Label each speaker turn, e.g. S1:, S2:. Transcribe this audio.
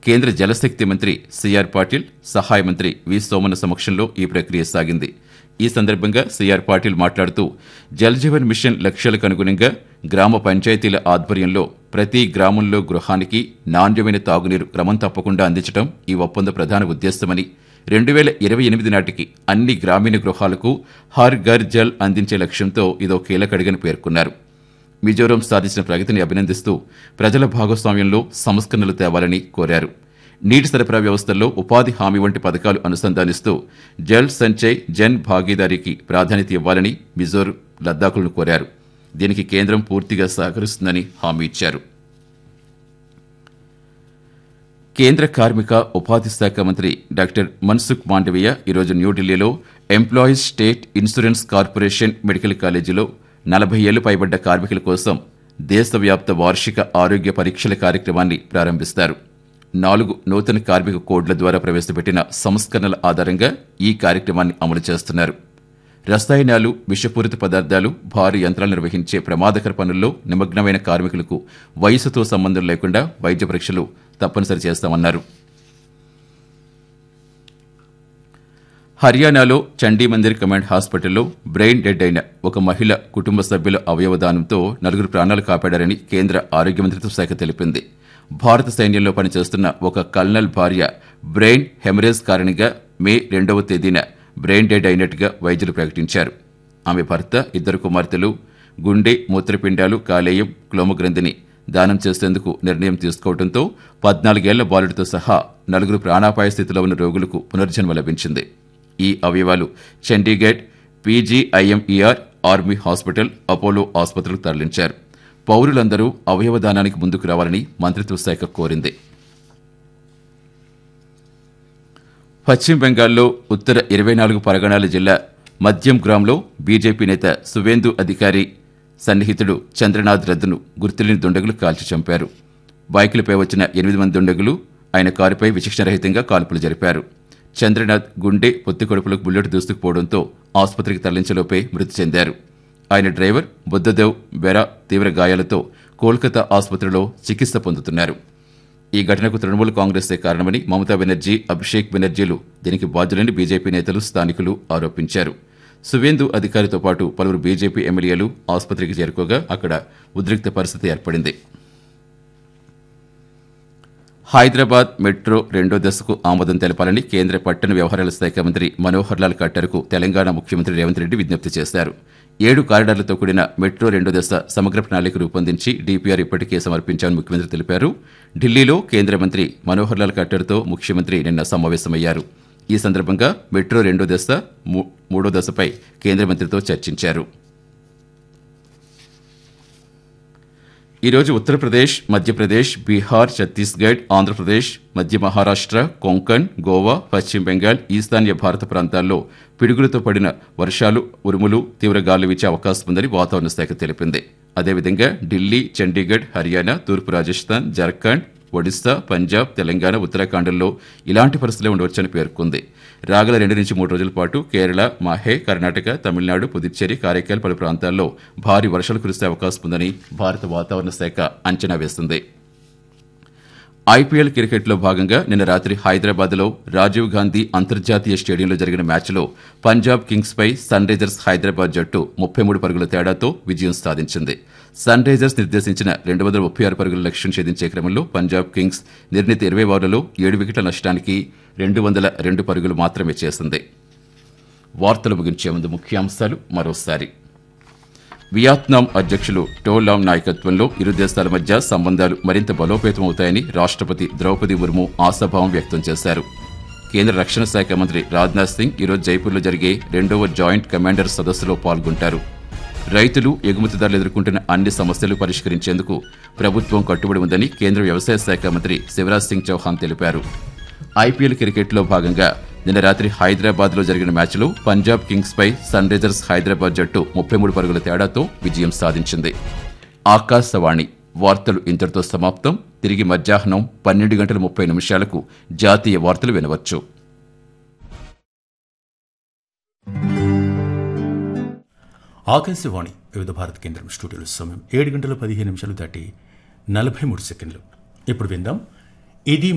S1: కేంద్ర జలశక్తి మంత్రి సిఆర్ పాటిల్ సహాయ మంత్రి వి సోమన సమక్షంలో ఈ ప్రక్రియ సాగింది ఈ సందర్భంగా సిఆర్ పాటిల్ మాట్లాడుతూ జల్ జీవన్ మిషన్ లక్ష్యాలకు అనుగుణంగా గ్రామ పంచాయతీల ఆధ్వర్యంలో ప్రతి గ్రామంలో గృహానికి నాణ్యమైన తాగునీరు క్రమం తప్పకుండా అందించడం ఈ ఒప్పంద ప్రధాన ఉద్దేశమని రెండు వేల ఇరవై ఎనిమిది నాటికి అన్ని గ్రామీణ గృహాలకు హర్ ఘర్ జల్ అందించే లక్ష్యంతో ఇదో కీలకడిగని పేర్కొన్నారు మిజోరాం సాధించిన ప్రగతిని అభినందిస్తూ ప్రజల భాగస్వామ్యంలో సంస్కరణలు తేవాలని కోరారు నీటి సరఫరా వ్యవస్థల్లో ఉపాధి హామీ వంటి పథకాలు అనుసంధానిస్తూ జల్ సంచయ్ జన్ భాగీదారీకి ప్రాధాన్యత ఇవ్వాలని మిజోర్ లద్దాఖులను కోరారు దీనికి కేంద్రం పూర్తిగా సహకరిస్తుందని హామీ ఇచ్చారు కేంద్ర కార్మిక ఉపాధి శాఖ మంత్రి డాక్టర్ మన్సుఖ్ మాండవీయ ఈరోజు న్యూఢిల్లీలో employees state insurance corporation medical కాలేజీలో నలభై ఏళ్లు పైబడ్డ కార్మికుల కోసం దేశవ్యాప్త వార్షిక ఆరోగ్య పరీక్షల కార్యక్రమాన్ని ప్రారంభిస్తారు నాలుగు నూతన కార్మిక కోడ్ల ద్వారా ప్రవేశపెట్టిన సంస్కరణల ఆధారంగా ఈ కార్యక్రమాన్ని అమలు చేస్తున్నారు రసాయనాలు విషపూరిత పదార్థాలు భారీ యంత్రాలు నిర్వహించే ప్రమాదకర పనుల్లో నిమగ్నమైన కార్మికులకు వయసుతో సంబంధం లేకుండా వైద్య పరీక్షలు తప్పనిసరి చేస్తామన్నారు హర్యానాలో చండీమందిర్ కమాండ్ హాస్పిటల్లో బ్రెయిన్ డెడ్ అయిన ఒక మహిళ కుటుంబ సభ్యుల అవయవదానంతో నలుగురు ప్రాణాలు కాపాడారని కేంద్ర ఆరోగ్య మంత్రిత్వ శాఖ తెలిపింది భారత సైన్యంలో పనిచేస్తున్న ఒక కల్నల్ భార్య బ్రెయిన్ హెమరేజ్ కారణంగా మే రెండవ తేదీన బ్రెయిన్ డెడ్ అయినట్టుగా వైద్యులు ప్రకటించారు ఆమె భర్త ఇద్దరు కుమార్తెలు గుండె మూత్రపిండాలు కాలేయం క్లోమగ్రంథిని దానం చేసేందుకు నిర్ణయం తీసుకోవడంతో పద్నాలుగేళ్ల బాలుడితో సహా నలుగురు ప్రాణాపాయ స్థితిలో ఉన్న రోగులకు పునర్జన్మ లభించింది ఈ అవయవాలు Chandigarh PGIMER army hospital Apollo ఆసుపత్రులకు తరలించారు పౌరులందరూ అవయవదానానికి ముందుకు రావాలని మంత్రిత్వ శాఖ కోరింది పశ్చిమ బెంగాల్లో ఉత్తర ఇరవై నాలుగు పరగణాల జిల్లా మద్యం గ్రామ్లో బీజేపీ నేత సువేందు అధికారి సన్నిహితుడు చంద్రనాథ్ రద్దును గుర్తులేని దుండగులు కాల్చి చంపారు బైకులపై వచ్చిన ఎనిమిది మంది దుండగులు ఆయన కారుపై విచక్షణరహితంగా కాల్పులు జరిపారు చంద్రనాథ్ గుండె పొత్తికొడుపులకు బుల్లెట్ దూసుకుపోవడంతో ఆసుపత్రికి తరలించలోపే మృతి చెందారు ఆయన డ్రైవర్ బుద్ధదేవ్ బెరా తీవ్ర గాయాలతో కోల్కతా ఆసుపత్రిలో చికిత్స పొందుతున్నారు ఈ ఘటనకు తృణమూల్ కాంగ్రెసే కారణమని మమతా బెనర్జీ అభిషేక్ బెనర్జీలు దీనికి బాధ్యులని బీజేపీ నేతలు స్థానికులు ఆరోపించారు సువేందు అధికారితో పాటు పలువురు బీజేపీ ఎమ్మెల్యేలు ఆసుపత్రికి చేరుకోగా అక్కడ ఉద్రిక్త పరిస్థితి ఏర్పడింది హైదరాబాద్ మెట్రో రెండో దశకు ఆమోదం తెలపాలని కేంద్ర పట్టణ వ్యవహారాల శాఖ మంత్రి మనోహర్ లాల్ ఖట్టర్కు తెలంగాణ ముఖ్యమంత్రి రేవంత్ రెడ్డి విజ్ఞప్తి చేశారు ఏడు కారిడార్లతో కూడిన మెట్రో రెండో దశ సమగ్ర ప్రణాళిక రూపొందించి డీపీఆర్ ఇప్పటికే సమర్పించామని ముఖ్యమంత్రి తెలిపారు ఢిల్లీలో కేంద్ర మంత్రి మనోహర్ లాల్ ఖట్టర్తో ముఖ్యమంత్రి నిన్న సమావేశమయ్యారు ఈ సందర్భంగా మెట్రో రెండో దశ మూ- మూడో దశపై కేంద్ర మంత్రితో చర్చించారు ఈరోజు ఉత్తరప్రదేశ్ మధ్యప్రదేశ్ బీహార్ ఛత్తీస్గఢ్ ఆంధ్రప్రదేశ్ మధ్య మహారాష్ట్ర కొంకణ్ గోవా పశ్చిమ బెంగాల్ ఈశాన్య భారత ప్రాంతాల్లో పిడుగులతో పడిన వర్షాలు ఉరుములు తీవ్ర గాలు వీచే అవకాశం ఉందని వాతావరణ శాఖ తెలిపింది అదేవిధంగా ఢిల్లీ చండీగఢ్ హర్యానా తూర్పు రాజస్థాన్ జార్ఖండ్ ఒడిశా పంజాబ్ తెలంగాణ ఉత్తరాఖండ్లో ఇలాంటి పరిస్థితులే ఉండవచ్చని పేర్కొంది రాగల రెండు నుంచి మూడు రోజుల పాటు కేరళ మాహే కర్ణాటక తమిళనాడు పుదుచ్చేరి కారైకాల్ పలు ప్రాంతాల్లో భారీ వర్షాలు కురిసే అవకాశం ఉందని భారత వాతావరణ శాఖ అంచనా వేసింది ఐపీఎల్ క్రికెట్లో భాగంగా నిన్న రాత్రి హైదరాబాద్లో రాజీవ్ గాంధీ అంతర్జాతీయ స్టేడియంలో జరిగిన మ్యాచ్లో పంజాబ్ కింగ్స్ పై సన్ రైజర్స్ హైదరాబాద్ జట్టు ముప్పై మూడు పరుగుల తేడాతో విజయం సాధించింది సన్ రైజర్స్ నిర్దేశించిన రెండు వందల ముప్పై ఆరు పరుగుల లక్ష్యం ఛేదించే క్రమంలో పంజాబ్ కింగ్స్ నిర్ణీత ఇరవై ఓవర్లలో ఏడు వికెట్ల నష్టానికి రెండు వందల రెండు పరుగులు మాత్రమే చేసింది వార్తలు ముగించే ముందు ముఖ్యాంశాలు మరోసారి వియత్నాం అధ్యక్షులు టోలాం నాయకత్వంలో ఇరు దేశాల మధ్య సంబంధాలు మరింత బలోపేతమవుతాయని రాష్ట్రపతి ద్రౌపది ముర్ము ఆశాభావం వ్యక్తం చేశారు కేంద్ర రక్షణ శాఖ మంత్రి రాజ్నాథ్ సింగ్ ఈరోజు జైపూర్లో జరిగే రెండవ జాయింట్ కమాండర్ సదస్సులో పాల్గొంటారు రైతులు ఎగుమతిదారులు ఎదుర్కొంటున్న అన్ని సమస్యలు పరిష్కరించేందుకు ప్రభుత్వం కట్టుబడి ఉందని కేంద్ర వ్యవసాయ శాఖ మంత్రి శివరాజ్ సింగ్ చౌహాన్ తెలిపారు ఐపీఎల్ క్రికెట్లో భాగంగా నిన్న రాత్రి హైదరాబాద్ లో జరిగిన మ్యాచ్లో పంజాబ్ కింగ్స్ పై సన్ రైజర్స్ హైదరాబాద్ జట్టు ముప్పై మూడు పరుగుల తేడాతో విజయం సాధించింది ఆకాశవాణి వార్తలు ఇంతటితో సమాప్తం తిరిగి మధ్యాహ్నం పన్నెండు గంటల ముప్పై నిమిషాలకు జాతీయ వార్తలు వినవచ్చు
S2: ఆకాశవాణి వివిధ భారత కేంద్రం స్టూడియోలో సమయం ఏడు గంటల పదిహేను నిమిషాలు దాటి నలభై మూడు సెకండ్లు ఇప్పుడు విందాం ఇది